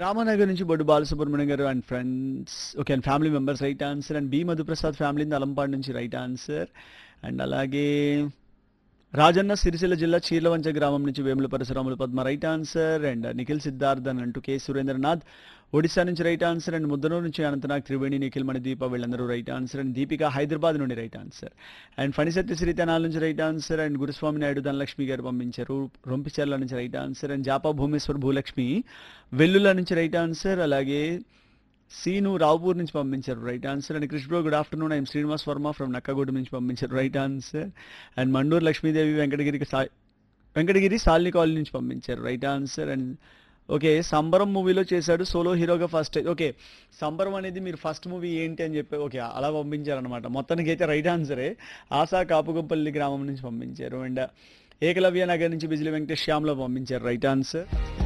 రామానగర్ నుంచి Boddu Balasubrahmanyam garu and friends okay and family members right answer and B Madhuprasad family Alampadu నుంచి right answer and అలాగే రాజన్న సిరిసిల్ల జిల్లా చీర్లవంచ గ్రామం నుంచి Vemula Parasuramulu Padma right answer and Nikhil Siddharth అని అంటూ కె సురేంద్రనాథ్ ఒడిశా నుంచి రైట్ ఆన్సర్ అండ్ ముద్దనూరు నుంచి అనంతనాగ్ త్రివేణి నిఖిల్ మణి దీప వీళ్ళందరూ right answer and Deepika Hyderabad నుండి right answer and Phanisatya Srithanala నుంచి right answer and Guruswamy Naidu Dhanalakshmi garu పంపించారు రొంపిచర్ల నుంచి right answer and Japa Bhumeshwar Bhulakshmi Vellula నుంచి రైట్ ఆన్సర్ అలాగే సీను రావుపూర్ నుంచి పంపించారు right answer and Krishna good afternoon I'm Srinivas Varma from Nakkaguda నుంచి పంపించారు right answer and Manduru Lakshmidevi వెంకటగిరికి సా వెంకటగిరి సాల్ని కాలనీ నుంచి పంపించారు రైట్ ఆన్సర్ అండ్ ఓకే సంబరం మూవీలో చేశాడు సోలో హీరోగా ఫస్ట్ ఓకే సంబరం అనేది మీరు ఫస్ట్ మూవీ ఏంటి అని చెప్పి ఓకే అలా పంపించారనమాట మొత్తానికి అయితే రైట్ ఆన్సరే ఆశా కాపుగొప్పల్లి గ్రామం నుంచి పంపించారు అండ్ ఏకలవ్య నగర్ నుంచి బిజిలి వెంకటేష్ శ్యామ్లో పంపించారు రైట్ ఆన్సర్